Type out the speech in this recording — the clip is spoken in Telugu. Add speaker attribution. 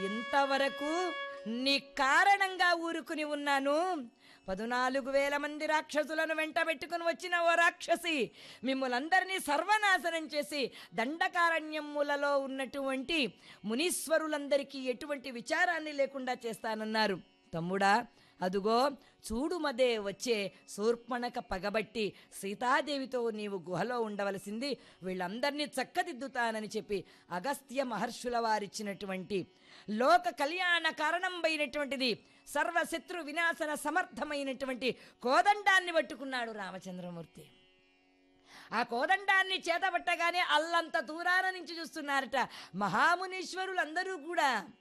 Speaker 1: ఇంతవరకు నీ కారణంగా ఊరుకుని ఉన్నాను పదునాలుగు వేల మంది రాక్షసులను వెంట పెట్టుకుని వచ్చిన ఓ రాక్షసి మిమ్మల్ందరినీ సర్వనాశనం చేసి దండకారణ్యములలో ఉన్నటువంటి మునీశ్వరులందరికీ ఎటువంటి విచారాన్ని లేకుండా చేస్తానన్నారు తమ్ముడా అదుగో చూడుమదే వచ్చే శూర్పణక పగబట్టి సీతాదేవితో నీవు గుహలో ఉండవలసింది వీళ్ళందరినీ చక్కదిద్దుతానని చెప్పి అగస్త్య మహర్షుల వారిచ్చినటువంటి లోక కళ్యాణ కారణమైనటువంటిది సర్వశత్రు వినాశన సమర్థమైనటువంటి కోదండాన్ని పట్టుకున్నాడు రామచంద్రమూర్తి ఆ కోదండాన్ని చేతబట్టగానే అల్లంత దూరాన నుంచి చూస్తున్నారట మహామునీశ్వరులందరూ కూడా